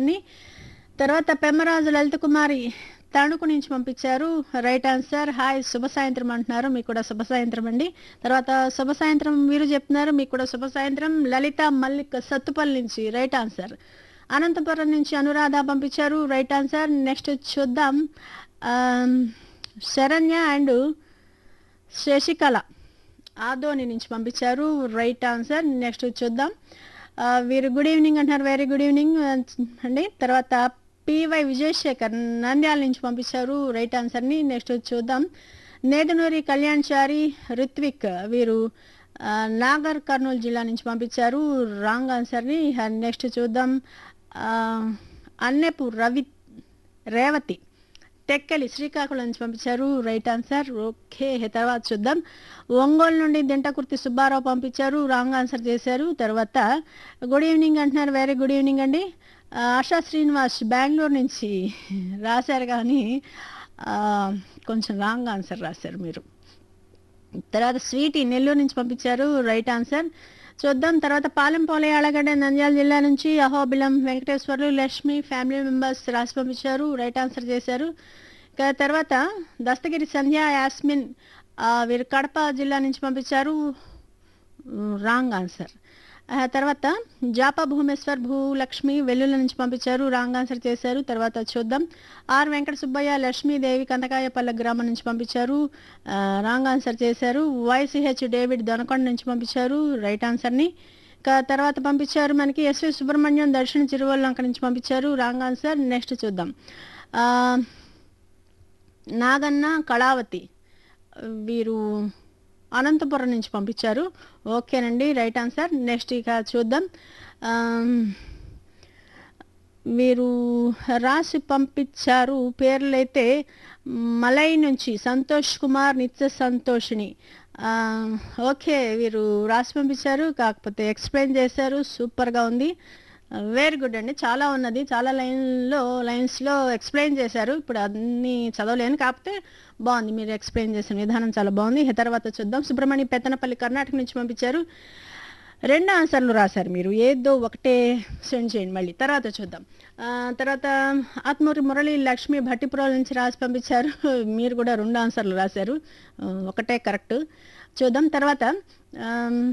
ఆన్సర్ని తర్వాత పెమ్మరాజు లలిత కుమారి తణుకు నుంచి పంపించారు రైట్ ఆన్సర్ హాయ్ శుభ సాయంత్రం అంటున్నారు మీకు కూడా శుభ సాయంత్రం అండి తర్వాత శుభ సాయంత్రం మీరు చెప్తున్నారు మీకు కూడా శుభ సాయంత్రం లలిత మల్లిక్ సత్తుపల్లి నుంచి రైట్ ఆన్సర్ అనంతపురం నుంచి అనురాధ పంపించారు రైట్ ఆన్సర్ నెక్స్ట్ చూద్దాం ఆమ్, శరణ్య అండ్ శశికళ ఆదోని నుంచి పంపించారు రైట్ ఆన్సర్ నెక్స్ట్ చూద్దాం ఆ, వీరు గుడ్ ఈవినింగ్ అంటున్నారు వెరీ గుడ్ ఈవినింగ్ అండి తర్వాత పివై విజయశేఖర్ నంద్యాల నుంచి పంపించారు రైట్ ఆన్సర్ని నెక్స్ట్ చూద్దాం నేదనూరి కళ్యాణ్ చారి రిత్విక్ వీరు ఆ, నాగర్ కర్నూలు జిల్లా నుంచి పంపించారు రాంగ్ ఆన్సర్ని నెక్స్ట్ చూద్దాం ఆ, అన్నెపు రవి రేవతి టెక్కలి శ్రీకాకుళం నుంచి పంపించారు రైట్ ఆన్సర్ ఓకే తర్వాత చూద్దాం ఒంగోలు నుండి దింటకుర్తి సుబ్బారావు పంపించారు రాంగ్ ఆన్సర్ చేశారు తర్వాత గుడ్ ఈవినింగ్ అంటున్నారు వెరీ గుడ్ ఈవినింగ్ అండి ఆ, ఆశా శ్రీనివాస్ బెంగళూరు నుంచి రాశారు కానీ ఆ, కొంచెం రాంగ్ ఆన్సర్ రాశారు మీరు తర్వాత స్వీటీ నెల్లూరు నుంచి పంపించారు రైట్ ఆన్సర్ చూద్దాం తర్వాత పాలెం పోలయాళగడ్డ నంద్యాల జిల్లా నుంచి అహోబిలం వెంకటేశ్వర్లు లక్ష్మి ఫ్యామిలీ మెంబర్స్ రాసి పంపించారు రైట్ ఆన్సర్ చేశారు ఇక తర్వాత దస్తగిరి సంధ్య యాస్మిన్ ఆ, వీరు కడప జిల్లా నుంచి పంపించారు రాంగ్ ఆన్సర్ ఆ తర్వాత జాపా భూమేశ్వర్ భూలక్ష్మి వెల్లుల నుంచి పంపించారు రాంగ్ ఆన్సర్ చేశారు తర్వాత చూద్దాం ఆర్ వెంకట సుబ్బయ్య లక్ష్మీదేవి కందకాయపల్లె గ్రామం నుంచి పంపించారు ఆ, రాంగ్ ఆన్సర్ చేశారు వైసిహెచ్ డేవిడ్ దొనకొండ నుంచి పంపించారు రైట్ ఆన్సర్ని ఇక తర్వాత పంపించారు మనకి ఎస్వి సుబ్రహ్మణ్యం దర్శన చిరువల్లంక నుంచి పంపించారు రాంగ్ ఆన్సర్ నెక్స్ట్ చూద్దాం ఆ, నాగన్న కళావతి వీరు అనంతపురం నుంచి పంపించారు ఓకేనండి రైట్ ఆన్సర్ నెక్స్ట్ ఇక చూద్దాం ఆమ్, వీరు రాసి పంపించారు పేర్లు అయితే మలై నుంచి సంతోష్ కుమార్ నిత్య సంతోషిని ఆ, ఓకే వీరు రాసి పంపించారు కాకపోతే ఎక్స్ప్లెయిన్ చేశారు సూపర్గా ఉంది వెరీ గుడ్ అండి చాలా ఉన్నది చాలా లైన్లో లైన్స్లో ఎక్స్ప్లెయిన్ చేశారు ఇప్పుడు అన్ని చదవలేను కాకపోతే బాగుంది మీరు ఎక్స్ప్లెయిన్ చేసిన విధానం చాలా బాగుంది ఇక తర్వాత చూద్దాం సుబ్రహ్మణ్య పెత్తనపల్లి కర్ణాటక నుంచి పంపించారు రెండు ఆన్సర్లు రాశారు మీరు ఏదో ఒకటే సెండ్ చేయండి మళ్ళీ తర్వాత చూద్దాం ఆ, తర్వాత ఆత్మూరి మురళి లక్ష్మి భట్టిపురాల నుంచి రాసి పంపించారు మీరు కూడా రెండు ఆన్సర్లు రాశారు ఆ, ఒకటే కరెక్ట్ చూద్దాం తర్వాత ఆమ్,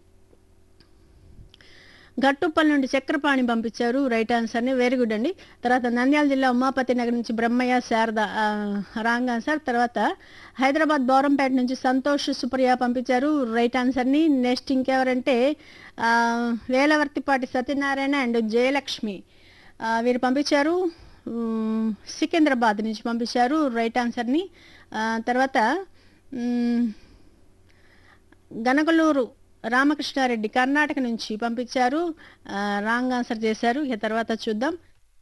గట్టుపల్లి నుండి చక్రపాణి పంపించారు రైట్ ఆన్సర్ని వెరీ గుడ్ అండి తర్వాత నంద్యాల జిల్లా ఉమాపతి నగర్ నుంచి బ్రహ్మయ్య శారద ఆ, రాంగ్ ఆన్సర్ తర్వాత హైదరాబాద్ బౌరంపేట నుంచి సంతోష్ సుప్రియ పంపించారు రైట్ ఆన్సర్ని నెక్స్ట్ ఇంకెవరంటే ఆ, వేలవర్తిపాటి సత్యనారాయణ అండ్ జయలక్ష్మి ఆ, వీరు పంపించారు ఉమ్, సికింద్రాబాద్ నుంచి పంపించారు రైట్ ఆన్సర్ని ఆ, తర్వాత ఉమ్, గనగలూరు రామకృష్ణారెడ్డి కర్ణాటక నుంచి పంపించారు ఆ, రాంగ్ ఆన్సర్ చేశారు ఇక తర్వాత చూద్దాం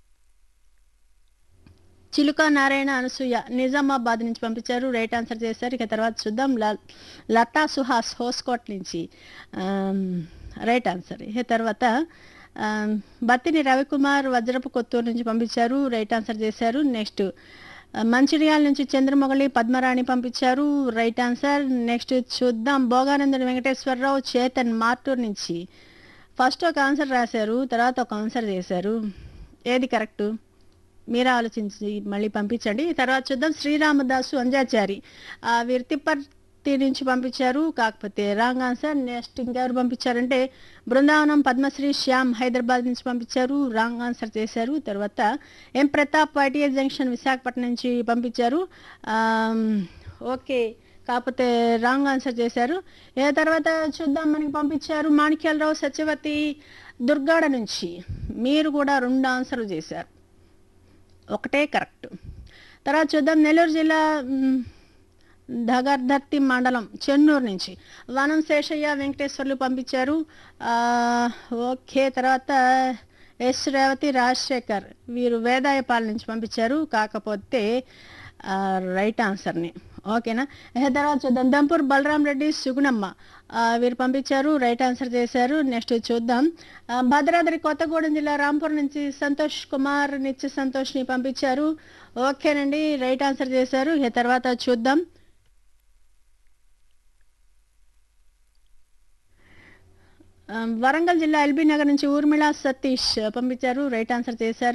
చిలుక నారాయణ అనసూయ నిజామాబాద్ నుంచి పంపించారు రైట్ ఆన్సర్ చేశారు ఇక తర్వాత చూద్దాం ల- లతా సుహాస్ హోస్కోట్ నుంచి ఆమ్, రైట్ ఆన్సర్ ఇక తర్వాత ఆమ్, బత్తిని రవికుమార్ వజ్రపు కొత్తూరు నుంచి పంపించారు రైట్ ఆన్సర్ చేశారు నెక్స్ట్ ఆ, మంచిర్యాల నుంచి చంద్రమొగళి పద్మరాణి పంపించారు రైట్ ఆన్సర్ నెక్స్ట్ చూద్దాం భోగానందుడు వెంకటేశ్వరరావు చేతన్ మార్టూర్ నుంచి ఫస్ట్ ఒక ఆన్సర్ రాశారు తర్వాత ఒక ఆన్సర్ చేశారు ఏది కరెక్ట్ మీరు ఆలోచించి మళ్ళీ పంపించండి తర్వాత చూద్దాం శ్రీరామదాసు అంజాచారి ఆ, వీరు తిప్పర్తి నుంచి పంపించారు కాకపోతే రాంగ్ ఆన్సర్ నెక్స్ట్ ఇంకెవరు పంపించారంటే బృందావనం పద్మశ్రీ శ్యామ్ హైదరాబాద్ నుంచి పంపించారు రాంగ్ ఆన్సర్ చేశారు తర్వాత M Pratap Y T S junction Visakhapatnam నుంచి పంపించారు ఆమ్, ఓకే కాకపోతే రాంగ్ ఆన్సర్ చేశారు ఏ తర్వాత చూద్దాం మనకి పంపించారు మాణిక్యాలరావు సత్యవతి దుర్గాడ నుంచి మీరు కూడా రెండు ఆన్సర్లు చేశారు ఒకటే కరెక్ట్ తర్వాత చూద్దాం నెల్లూరు జిల్లా మ్, ధగర్ధర్తి మండలం చెన్నూరు నుంచి వనం శేషయ్య వెంకటేశ్వర్లు పంపించారు ఆ, ఓకే తర్వాత ఎస్ రేవతి రాజశేఖర్ వీరు వేదాయపాల నుంచి పంపించారు కాకపోతే ఆ, రైట్ ఆన్సర్ని ఓకేనా ఇక తర్వాత చూద్దాం దంపూర్ బలరాం రెడ్డి సుగుణమ్మ ఆ, వీరు పంపించారు రైట్ ఆన్సర్ చేశారు నెక్స్ట్ చూద్దాం ఆ, భద్రాద్రి కొత్తగూడెం జిల్లా రాంపూర్ నుంచి సంతోష్ కుమార్ నిత్య సంతోష్ని పంపించారు ఓకేనండి రైట్ ఆన్సర్ చేశారు ఇక తర్వాత చూద్దాం ఆ, వరంగల్ జిల్లా ఎల్బీ నగర్ నుంచి ఊర్మిళ సతీష్ పంపించారు రైట్ ఆన్సర్ చేశారు